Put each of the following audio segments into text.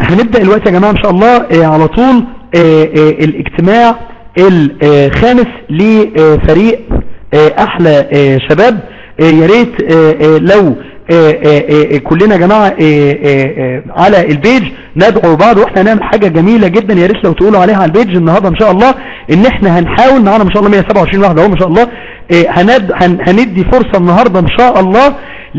هنبدأ الوقت يا جماعة ان شاء الله آه، على طول آه، آه، الاجتماع الخامس لفريق آه، احلى آه، شباب آه، يا ريت آه، آه، لو آه، آه، آه، كلنا يا جماعة آه، آه، آه، على البيج ندعو بعض واحنا هنعمل حاجة جميلة جدا يا ريت لو تقولوا عليها على البيج النهاردة ان شاء الله ان احنا هنحاول معانا ما شاء الله 127 واحد اهو ما شاء الله آه، هند هن- هندي فرصة النهاردة ان شاء الله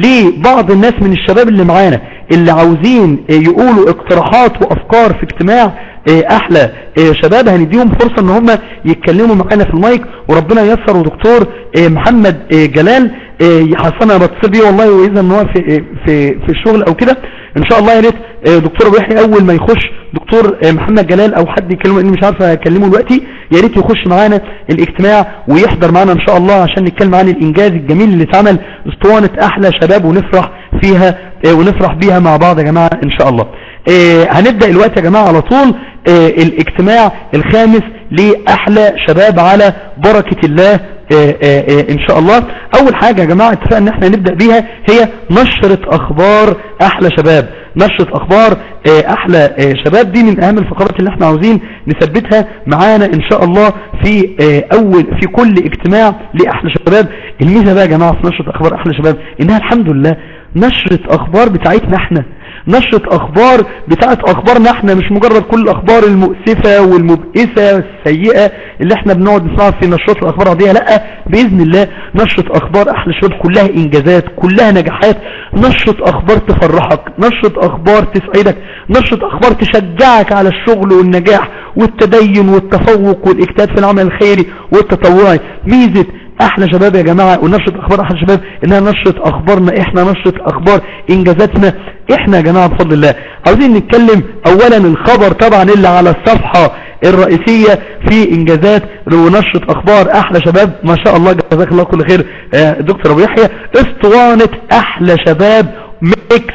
لبعض الناس من الشباب اللي معانا اللي عاوزين آه، يقولوا اقتراحات وافكار في اجتماع آه، احلى آه، شباب هنديهم فرصة ان هم يتكلموا معانا في المايك وربنا ييسر ودكتور آه، محمد آه، جلال آه، يحصلنا انا بتصل بيه والله واذا ان هو في آه، في في الشغل او كده ان شاء الله يا ريت آه، دكتور ابو يحيى اول ما يخش دكتور آه، محمد جلال او حد يكلمه اني مش عارف اكلمه دلوقتي يا ريت يخش معانا الاجتماع ويحضر معانا ان شاء الله عشان نتكلم عن الانجاز الجميل اللي اتعمل اسطوانة احلى شباب ونفرح فيها آه، ونفرح بيها مع بعض يا جماعة ان شاء الله آه، هنبدأ الوقت يا جماعة على طول آه، الاجتماع الخامس لأحلى شباب على بركة الله آه، آه، آه، ان شاء الله اول حاجة يا جماعة اتفقنا ان احنا نبدأ بيها هي نشرة اخبار احلى شباب نشرة اخبار آه، احلى آه، شباب دي من اهم الفقرات اللي احنا عاوزين نثبتها معانا ان شاء الله في آه، اول في كل اجتماع لاحلى شباب الميزة بقى يا جماعة في نشرة اخبار احلى شباب انها الحمد لله نشرة اخبار بتاعتنا احنا نشرة اخبار بتاعت اخبارنا احنا مش مجرد كل الاخبار المؤسفة والمبئسة السيئة اللي احنا بنقعد نسمعها في نشرات الاخبار دي لا باذن الله نشرة اخبار احلى شباب كلها انجازات كلها نجاحات نشرة اخبار تفرحك نشرة اخبار تسعدك نشرة اخبار تشجعك على الشغل والنجاح والتدين والتفوق والاجتهاد في العمل الخيري والتطوعي ميزة احلى شباب يا جماعة ونشرة اخبار احلى شباب انها نشرة اخبارنا احنا نشرة اخبار انجازاتنا احنا يا جماعة بفضل الله عاوزين نتكلم اولا الخبر طبعا اللي على الصفحة الرئيسية في انجازات ونشرة اخبار احلى شباب ما شاء الله جزاك الله كل خير آه، دكتور ابو يحيى اسطوانة احلى شباب ميكس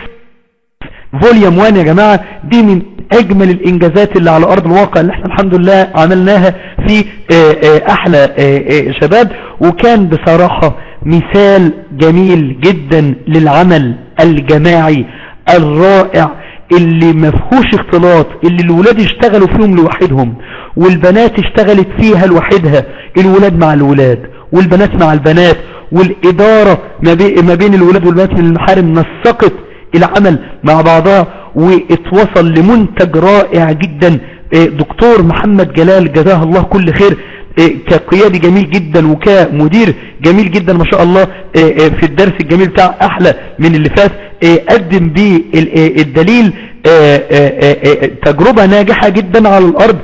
فوليوم 1 يا جماعة دي من اجمل الانجازات اللي على ارض الواقع اللي احنا الحمد لله عملناها في آه، آه، احلى آه، آه، شباب وكان بصراحة مثال جميل جدا للعمل الجماعي الرائع اللي ما فيهوش اختلاط اللي الولاد اشتغلوا فيهم لوحدهم والبنات اشتغلت فيها لوحدها الولاد مع الولاد والبنات مع البنات والإدارة ما بي- ما بين الولاد والبنات من المحارم نسقت العمل مع بعضها واتوصل لمنتج رائع جدا آه، دكتور محمد جلال جزاه الله كل خير آه، كقيادي جميل جدا وكمدير جميل جدا ما شاء الله آه، آه، في الدرس الجميل بتاع احلى من اللي فات آه، قدم بيه ال- آه، الدليل آه، آه، آه، تجربة ناجحة جدا على الارض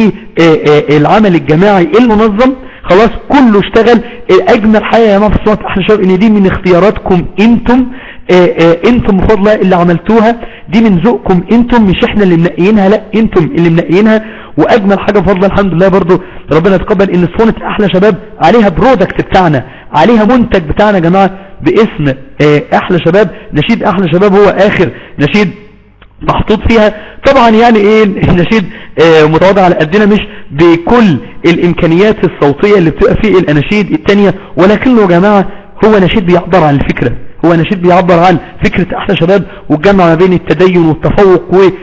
للعمل الجماعي المنظم خلاص كله اشتغل آه، اجمل حاجة يا جماعه في صوت احلى شباب ان دي من اختياراتكم انتم آه، آه، انتم بفضل الله اللي عملتوها دي من ذوقكم انتم مش احنا اللي منقيينها لا انتم اللي منقيينها واجمل حاجة بفضل الله الحمد لله برضو ربنا يتقبل ان صونة احلى شباب عليها برودكت بتاعنا عليها منتج بتاعنا يا جماعة باسم آه، احلى شباب نشيد احلى شباب هو اخر نشيد محطوط فيها طبعا يعني ايه النشيد آه، متواضع على قدنا مش بكل الامكانيات الصوتية اللي بتبقى في الاناشيد التانية ولكنه يا جماعة هو نشيد بيعبر عن الفكرة هو نشيد بيعبر عن فكرة احلى شباب والجمع ما بين التدين والتفوق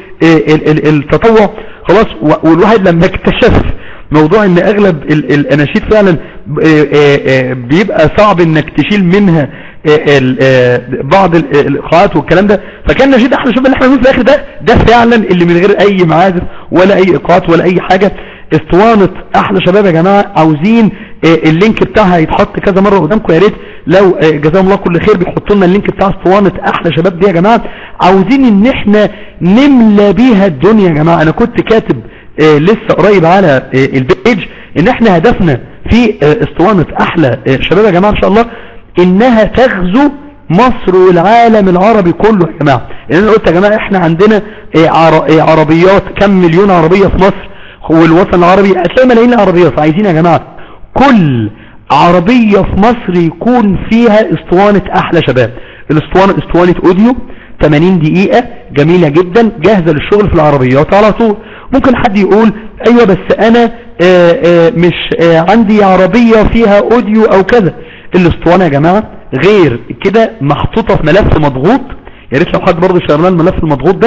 والتطوع خلاص و- والواحد لما اكتشف موضوع ان اغلب ال- الاناشيد فعلا ب- آه، آه، آه، بيبقى صعب انك تشيل منها آه، ال- آه، بعض ال- الايقاعات والكلام ده فكان نشيد احلى شباب اللي احنا بنقول في الاخر ده ده فعلا اللي من غير اي معازف ولا اي ايقاعات ولا اي حاجة اسطوانة احلى شباب يا جماعة عاوزين آه، اللينك بتاعها يتحط كذا مرة قدامكم يا ريت لو آه، جزاهم الله كل خير بيحطوا لنا اللينك بتاع اسطوانة احلى شباب دي يا جماعة عاوزين ان احنا نملى بيها الدنيا يا جماعة انا كنت كاتب آه، لسه قريب على آه، البيج ان احنا هدفنا في آه، اسطوانة احلى آه، شباب يا جماعة ان شاء الله انها تغزو مصر والعالم العربي كله يا جماعة لان انا قلت يا جماعة احنا عندنا آه، عر- آه، عربيات كم مليون عربية في مصر والوطن العربي هتلاقي ملايين العربيات فعايزين يا جماعة كل عربية في مصر يكون فيها اسطوانة احلى شباب الاسطوانة اسطوانة اوديو 80 دقيقة جميلة جدا جاهزة للشغل في العربيات على طول ممكن حد يقول ايوه بس انا آآ آآ مش آآ عندي عربية فيها اوديو او كذا الاسطوانة يا جماعة غير كده محطوطة في ملف مضغوط يا ريت لو حد برضه شغال الملف المضغوط ده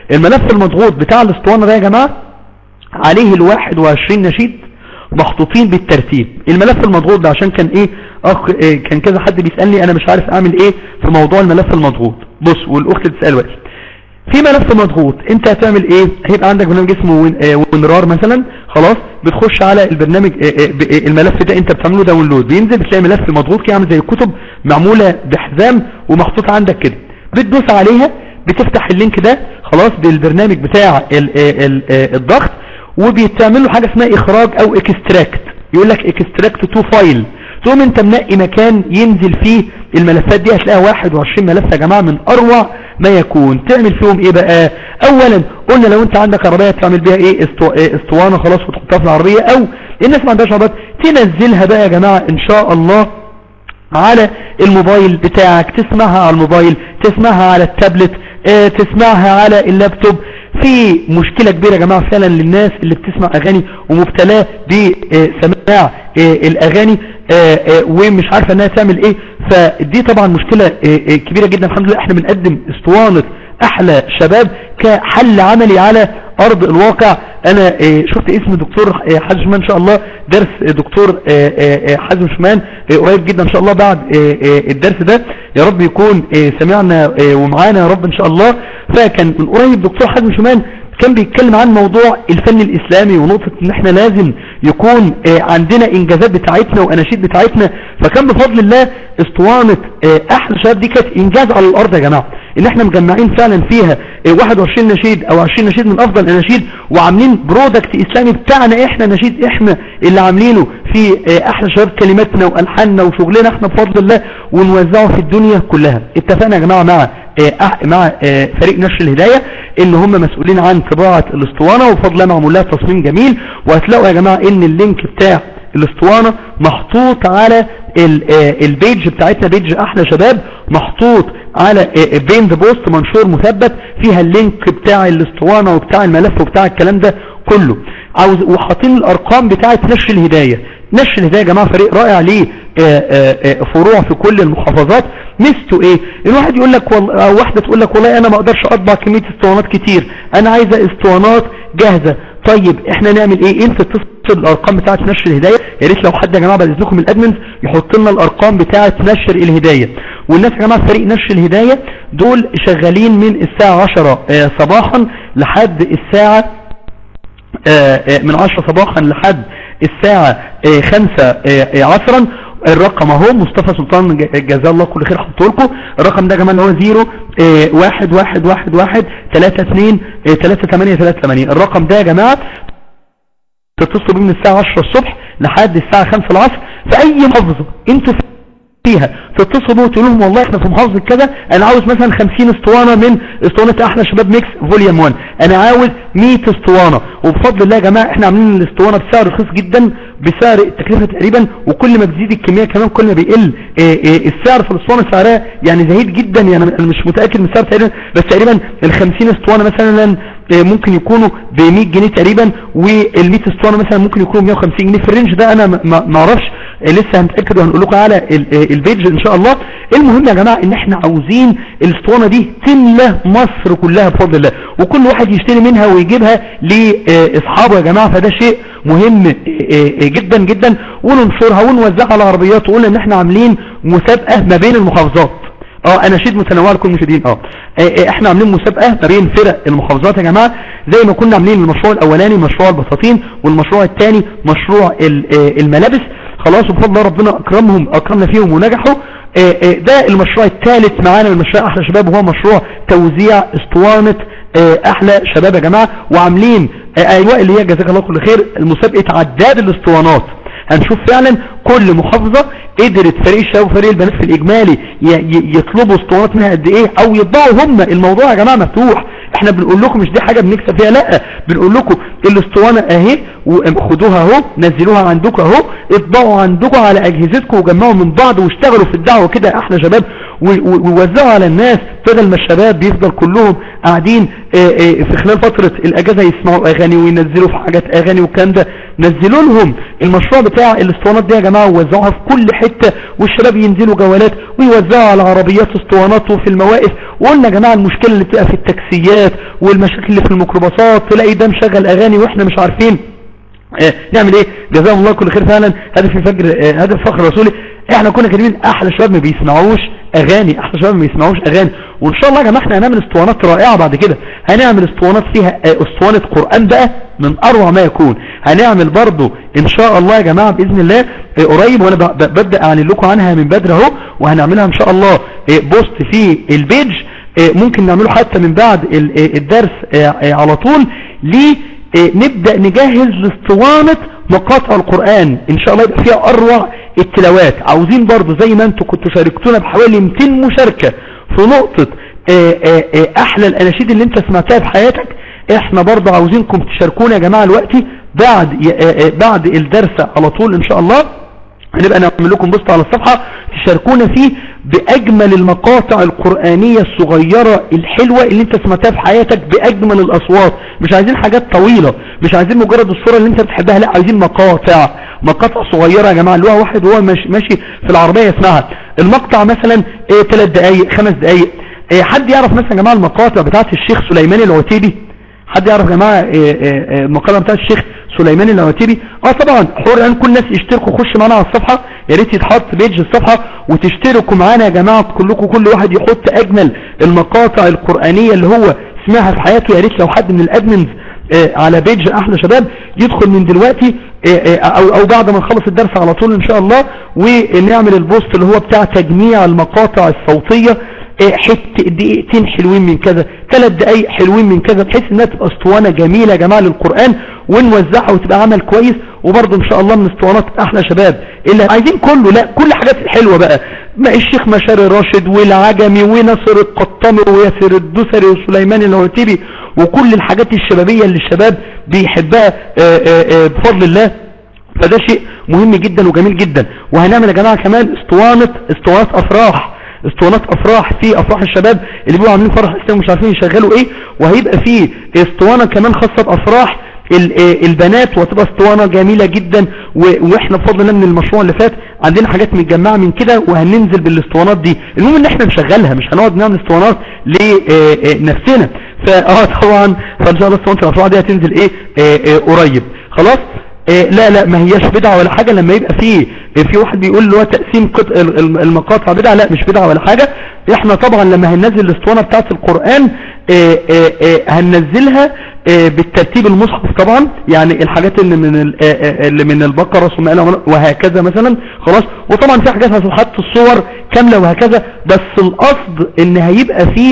الملف المضغوط بتاع الاسطوانة ده يا جماعة عليه الواحد وعشرين نشيد محطوطين بالترتيب الملف المضغوط ده عشان كان ايه اخ إيه كان كذا حد بيسألني انا مش عارف اعمل ايه في موضوع الملف المضغوط بص والاخت بتسأل وقت في ملف مضغوط انت هتعمل ايه هيبقى عندك برنامج اسمه وين آه ونرار مثلا خلاص بتخش على البرنامج آه آه الملف ده انت بتعمله داونلود بينزل بتلاقي ملف مضغوط كده عامل زي الكتب معمولة بحزام ومحطوط عندك كده بتدوس عليها بتفتح اللينك ده خلاص بالبرنامج بتاع ال ال الضغط وبيتعمل له حاجة اسمها اخراج او اكستراكت يقول لك اكستراكت تو فايل تقوم انت منقي مكان ينزل فيه الملفات دي هتلاقيها 21 ملف يا جماعة من اروع ما يكون تعمل فيهم ايه بقى اولا قلنا لو انت عندك عربية تعمل بيها ايه استو... اسطوانة خلاص وتحطها في العربية او الناس ما عندهاش عربيات تنزلها بقى يا جماعة ان شاء الله على الموبايل بتاعك تسمعها على الموبايل تسمعها على التابلت اه تسمعها على اللابتوب في مشكلة كبيرة يا جماعة فعلا للناس اللي بتسمع اغاني ومبتلاه بسماع اه الاغاني اه ومش عارفة انها تعمل ايه فدي طبعا مشكلة كبيرة جدا الحمد لله احنا بنقدم اسطوانة احلى شباب كحل عملي على ارض الواقع انا شفت اسم دكتور حازم شمان ان شاء الله درس دكتور حازم شمان قريب جدا ان شاء الله بعد الدرس ده يا رب يكون سمعنا ومعانا يا رب ان شاء الله فكان من قريب دكتور حازم شمان كان بيتكلم عن موضوع الفن الاسلامي ونقطة ان احنا لازم يكون عندنا انجازات بتاعتنا واناشيد بتاعتنا فكان بفضل الله اسطوانة احلى شباب دي كانت انجاز على الارض يا جماعة ان احنا مجمعين فعلا فيها 21 نشيد او 20 نشيد من افضل الاناشيد وعاملين برودكت اسلامي بتاعنا احنا نشيد احنا اللي عاملينه في احلى شباب كلماتنا والحاننا وشغلنا احنا بفضل الله ونوزعه في الدنيا كلها اتفقنا يا جماعة مع مع فريق نشر الهداية ان هم مسؤولين عن طباعة الاسطوانة وبفضل الله معمول لها تصميم جميل وهتلاقوا يا جماعة ان اللينك بتاع الاسطوانة محطوط على البيج بتاعتنا بيج احلى شباب محطوط على بين ذا بوست منشور مثبت فيها اللينك بتاع الاسطوانة وبتاع الملف وبتاع الكلام ده كله عاوز وحاطين الارقام بتاعت نشر الهداية نشر الهداية يا جماعة فريق رائع ليه فروع في كل المحافظات ميزته ايه الواحد يقول لك وال... أو واحدة تقول لك والله انا ما اقدرش اطبع كمية اسطوانات كتير انا عايزة اسطوانات جاهزة طيب احنا نعمل ايه انت تتصل الارقام بتاعت نشر الهداية يا ريت لو حد يا جماعة بعد اذنكم الادمنز يحط لنا الارقام بتاعت نشر الهداية والناس يا جماعة فريق نشر الهداية دول شغالين من الساعة 10 صباحا لحد الساعة من 10 صباحا لحد الساعة 5 عصرا الرقم اهو مصطفى سلطان جزاه الله كل خير حطه لكم الرقم ده يا جماعه اللي هو 0 1 1 1 1 3 2 3 8 3 8 الرقم ده يا جماعه تتصلوا بيه من الساعه 10 الصبح لحد الساعه 5 العصر في اي محافظه انتوا فيها تتصلوا بيه وتقولوا لهم والله احنا في محافظه كذا انا عاوز مثلا 50 اسطوانه من اسطوانه احلى شباب ميكس فوليوم 1 انا عاوز 100 اسطوانه وبفضل الله يا جماعه احنا عاملين الاسطوانه بسعر رخيص جدا بسعر التكلفه تقريبا وكل ما بتزيد الكميه كمان كل ما بيقل اه اه السعر في الاسطوانه سعرها يعني زهيد جدا يعني انا مش متاكد من السعر تقريبا بس تقريبا ال 50 اسطوانه مثلا ممكن يكونوا ب 100 جنيه تقريبا وال 100 اسطوانه مثلا ممكن يكونوا 150 جنيه في الرينج ده انا ما اعرفش لسه هنتاكد وهنقول لكم على البيج ان شاء الله المهم يا جماعه ان احنا عاوزين الاسطوانه دي تملى مصر كلها بفضل الله وكل واحد يشتري منها ويجيبها لاصحابه يا جماعه فده شيء مهم جدا جدا وننشرها ونوزعها على العربيات وقلنا ان احنا عاملين مسابقه ما بين المحافظات اه اناشيد متنوعه لكل المشاهدين اه احنا عاملين مسابقه ما بين فرق المحافظات يا جماعه زي ما كنا عاملين المشروع الاولاني مشروع البساطين والمشروع الثاني مشروع الملابس خلاص وبفضل الله ربنا اكرمهم اكرمنا فيهم ونجحوا ده المشروع الثالث معانا من مشروع احلى شباب وهو مشروع توزيع اسطوانة احلى شباب يا جماعة وعاملين ايواء اللي هي جزاك الله كل خير المسابقة عداد الاسطوانات هنشوف فعلا كل محافظة قدرت فريق الشباب وفريق البنات في الاجمالي يطلبوا اسطوانات منها قد ايه او يطبعوا هم الموضوع يا جماعة مفتوح احنا بنقول لكم مش دي حاجة بنكسب فيها لا بنقول لكم الاسطوانة اهي وخدوها اهو نزلوها عندكم اهو اطبعوا عندكم على اجهزتكم وجمعوا من بعض واشتغلوا في الدعوة كده احلى شباب ووزعوا على الناس بدل ما الشباب بيفضل كلهم قاعدين في خلال فترة الاجازة يسمعوا اغاني وينزلوا في حاجات اغاني والكلام ده نزلوا لهم المشروع بتاع الاسطوانات دي يا جماعة ووزعوها في كل حتة والشباب ينزلوا جولات ويوزعوا على عربيات اسطوانات وفي المواقف وقلنا يا جماعة المشكلة اللي بتبقى في التاكسيات والمشاكل اللي في الميكروباصات تلاقي ده مشغل اغاني واحنا مش عارفين اه نعمل ايه جزاهم الله كل خير فعلا هدف الفجر اه هدف فخر رسولي احنا كنا كاتبين احلى شباب ما بيسمعوش اغاني احلى شباب ما بيسمعوش اغاني وان شاء الله يا جماعه احنا هنعمل اسطوانات رائعه بعد كده هنعمل اسطوانات فيها اه اسطوانه قران بقى من اروع ما يكون هنعمل برضو ان شاء الله يا جماعه باذن الله اه قريب وانا ببدا اعلن لكم عنها من بدري اهو وهنعملها ان شاء الله اه بوست في البيج اه ممكن نعمله حتى من بعد الدرس اه على طول ليه نبدأ نجهز لاسطوانة مقاطع القرآن ان شاء الله يبقى فيها اروع التلاوات عاوزين برضو زي ما انتوا كنتوا شاركتونا بحوالي 200 مشاركة في نقطة احلى الاناشيد اللي انت سمعتها في حياتك احنا برضو عاوزينكم تشاركونا يا جماعة الوقت بعد بعد الدرس على طول ان شاء الله هنبقى نعمل لكم بوست على الصفحة تشاركونا فيه بأجمل المقاطع القرآنية الصغيرة الحلوة اللي انت سمعتها في حياتك بأجمل الأصوات مش عايزين حاجات طويلة مش عايزين مجرد الصورة اللي انت بتحبها لا عايزين مقاطع مقاطع صغيرة يا جماعة اللي هو واحد وهو ماشي, ماشي في العربية يسمعها المقطع مثلا ايه ثلاث دقايق خمس دقايق ايه حد يعرف مثلا يا جماعة المقاطع بتاعت الشيخ سليمان العتيبي حد يعرف يا جماعة ايه ايه المقالة بتاعت الشيخ سليمان العتيبي اه طبعا حور الان كل الناس يشتركوا خش معانا على الصفحة يا ريت يتحط بيج الصفحة وتشتركوا معانا يا جماعة كلكم كل واحد يحط اجمل المقاطع القرآنية اللي هو سمعها في حياته يا ريت لو حد من الادمنز آه على بيج احلى شباب يدخل من دلوقتي آه آه او, أو بعد ما نخلص الدرس على طول ان شاء الله ونعمل البوست اللي هو بتاع تجميع المقاطع الصوتية حته دقيقتين حلوين من كذا ثلاث دقايق حلوين من كذا بحيث انها تبقى اسطوانه جميله يا جماعه للقران ونوزعها وتبقى عمل كويس وبرضه ان شاء الله من اسطوانات احلى شباب اللي عايزين كله لا كل حاجات الحلوه بقى ما الشيخ مشاري راشد والعجمي ونصر القطامي وياسر الدسري وسليمان العتيبي وكل الحاجات الشبابيه اللي الشباب بيحبها آآ آآ بفضل الله فده شيء مهم جدا وجميل جدا وهنعمل يا جماعه كمان اسطوانه اسطوانات افراح اسطوانات افراح في افراح الشباب اللي بيبقوا عاملين فرح اسلامي مش عارفين يشغلوا ايه وهيبقى في اسطوانه كمان خاصه بافراح البنات وتبقى اسطوانه جميله جدا واحنا بفضل الله من المشروع اللي فات عندنا حاجات متجمعه من كده وهننزل بالاسطوانات دي المهم ان احنا نشغلها مش هنقعد نعمل اسطوانات لنفسنا فاه طبعا فان شاء الله اسطوانه الافراح دي هتنزل ايه اه اه قريب خلاص إيه لا لا ما هياش بدعة ولا حاجة لما يبقى فيه في واحد بيقول له تقسيم المقاطع بدعة لا مش بدعة ولا حاجة احنا طبعا لما هننزل الاسطوانة بتاعت القرآن إيه إيه هننزلها بالترتيب المصحف طبعا يعني الحاجات اللي من اللي من البقرة ثم وهكذا مثلا خلاص وطبعا في حاجات هتحط الصور كاملة وهكذا بس القصد ان هيبقى فيه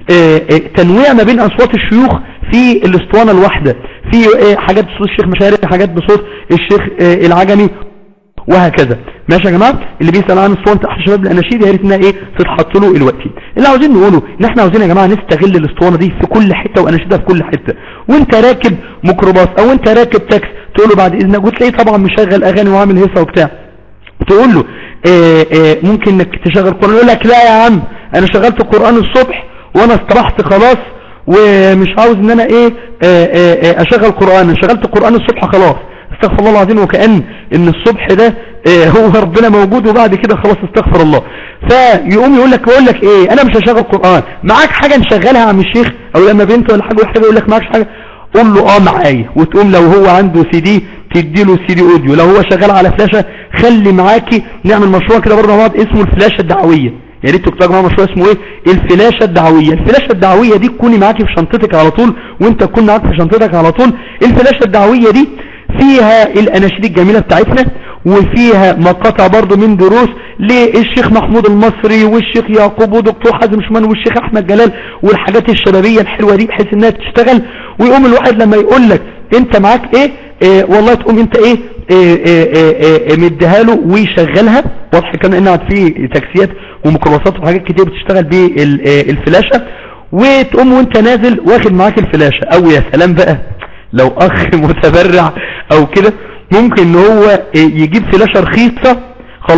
تنويع ما بين اصوات الشيوخ في الاسطوانة الواحدة في حاجات بصوت الشيخ مشاري حاجات بصوت الشيخ العجمي وهكذا ماشي يا جماعه اللي بيسال عن اسطوانه احلى شباب الاناشيد يا ريت انها ايه تتحط له الوقت اللي عاوزين نقوله ان احنا عاوزين يا جماعه نستغل الاسطوانه دي في كل حته واناشيدها في كل حته وانت راكب ميكروباص او انت راكب تاكس تقول له بعد اذنك وتلاقيه طبعا مشغل اغاني وعامل هيصه وبتاع تقول له آآ آآ ممكن انك تشغل قران يقول لك لا يا عم انا شغلت قران الصبح وانا استرحت خلاص ومش عاوز ان انا ايه آآ اشغل قرآن انا شغلت قرآن الصبح خلاص استغفر الله العظيم وكأن ان الصبح ده هو ربنا موجود وبعد كده خلاص استغفر الله فيقوم يقول لك بقول لك ايه انا مش هشغل قرآن معاك حاجة نشغلها يا عم الشيخ او لما بنت ولا حاجة ولا حاجة يقول لك معاكش حاجة قول له اه معايا وتقوم لو هو عنده سي دي تدي له سي دي اوديو لو هو شغال على فلاشة خلي معاكي نعمل مشروع كده برضه مع بعض اسمه الفلاشة الدعوية يا ريت تكتبوا معايا مشروع اسمه ايه الفلاشة الدعوية الفلاشة الدعوية دي تكوني معاكي في شنطتك على طول وانت تكون معاك في شنطتك على طول الفلاشة الدعوية دي فيها الاناشيد الجميلة بتاعتنا وفيها مقاطع برضو من دروس للشيخ محمود المصري والشيخ يعقوب ودكتور حازم شمان والشيخ احمد جلال والحاجات الشبابية الحلوة دي بحيث انها تشتغل ويقوم الواحد لما يقول لك انت معاك ايه, إيه والله تقوم انت ايه, إيه, إيه, إيه, إيه مديها له ويشغلها واضح كمان ان في تاكسيات وميكروباصات وحاجات كتير بتشتغل بالفلاشة وتقوم وانت نازل واخد معاك الفلاشة او يا سلام بقى لو اخ متبرع او كده ممكن ان هو يجيب فلاشة رخيصة خلاص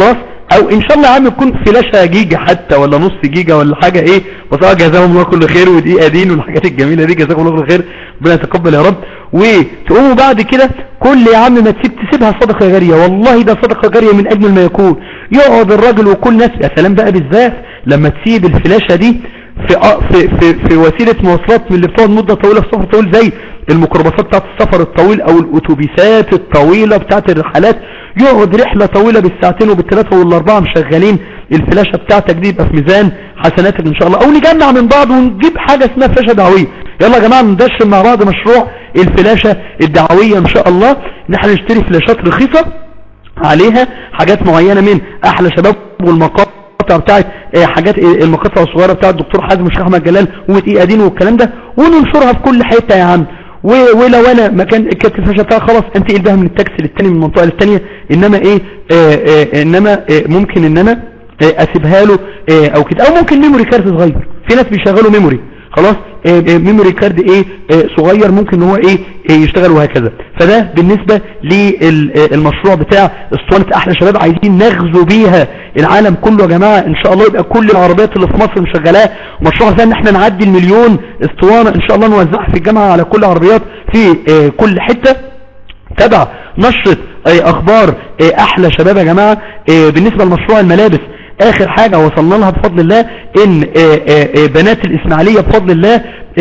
او ان شاء الله يا عم يكون فلاشة جيجا حتى ولا نص جيجا ولا حاجة ايه بصراحة جزاهم الله كل خير ودقيقة دين والحاجات الجميلة دي جزاهم الله كل خير ربنا يتقبل يا رب وتقوموا بعد كده كل يا عم ما تسيب تسيبها صدقة جارية والله ده صدقة جارية من اجمل ما يكون يقعد الراجل وكل ناس يا سلام بقى بالذات لما تسيب الفلاشة دي في, في, في, في وسيلة مواصلات من اللي بتقعد مدة طويلة في سفر طويل زي الميكروباصات بتاعت السفر الطويل او الاتوبيسات الطويلة بتاعت الرحلات يقعد رحلة طويلة بالساعتين وبالثلاثة والاربعة مشغلين الفلاشة بتاعتك دي يبقى في ميزان حسناتك ان شاء الله او نجمع من بعض ونجيب حاجة اسمها فلاشة دعوية يلا يا جماعة ندشر مع بعض مشروع الفلاشة الدعوية ان شاء الله ان احنا نشتري فلاشات رخيصة عليها حاجات معينة من احلى شباب والمقاطع بتاعت حاجات المقاطع الصغيرة بتاعت الدكتور حازم الشيخ احمد جلال ودقيقة دين والكلام ده وننشرها في كل حتة يا عم ولو انا مكان كانت الفلاشة بتاعها خلاص انتقل بها من التاكسي للتاني من المنطقة للتانية انما ايه آآ آآ انما آآ ممكن ان انا اسيبها له او كده او ممكن ميموري كارت صغير في ناس بيشغلوا ميموري خلاص ميموري كارد ايه صغير ممكن ان هو ايه يشتغل وهكذا فده بالنسبة للمشروع بتاع اسطوانة احلى شباب عايزين نغزو بيها العالم كله يا جماعة ان شاء الله يبقى كل العربيات اللي في مصر مشغلاه مشروع زي ان احنا نعدي المليون اسطوانة ان شاء الله نوزعها في الجامعة على كل عربيات في كل حتة تبع نشرة اخبار احلى شباب يا جماعة بالنسبة لمشروع الملابس اخر حاجة وصلنا لها بفضل الله ان بنات الاسماعيلية بفضل الله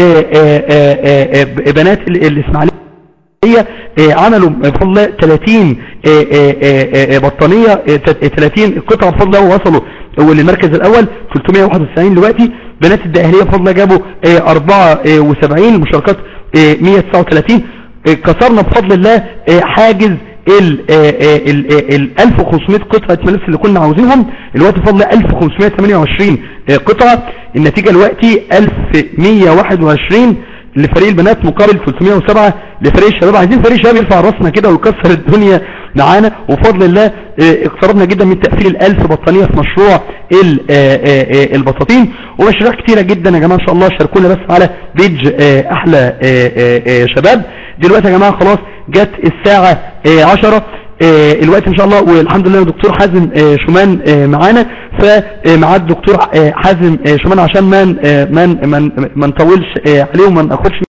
بنات الاسماعيلية عملوا بفضل الله 30 بطانية 30 قطعة بفضل الله ووصلوا للمركز الاول 391 دلوقتي بنات الدقهلية بفضل الله جابوا 74 المشاركات 139 كسرنا بفضل الله حاجز ال ال 1500 قطعة ملابس اللي كنا عاوزينهم الوقت فضل 1528 قطعة النتيجة الوقتي 1121 لفريق البنات مقابل 307 لفريق الشباب عايزين فريق الشباب يرفع راسنا كده ويكسر الدنيا معانا وفضل الله اقتربنا جدا من تقفيل الالف بطانية في مشروع البساطين ومشاريع كتيرة جدا يا جماعة ان شاء الله شاركونا بس على بيج احلى شباب دلوقتي يا جماعة خلاص جت الساعة عشرة الوقت ان شاء الله والحمد لله دكتور حازم شومان معانا فمع الدكتور حازم شومان عشان ما ما ما نطولش عليه وما ناخدش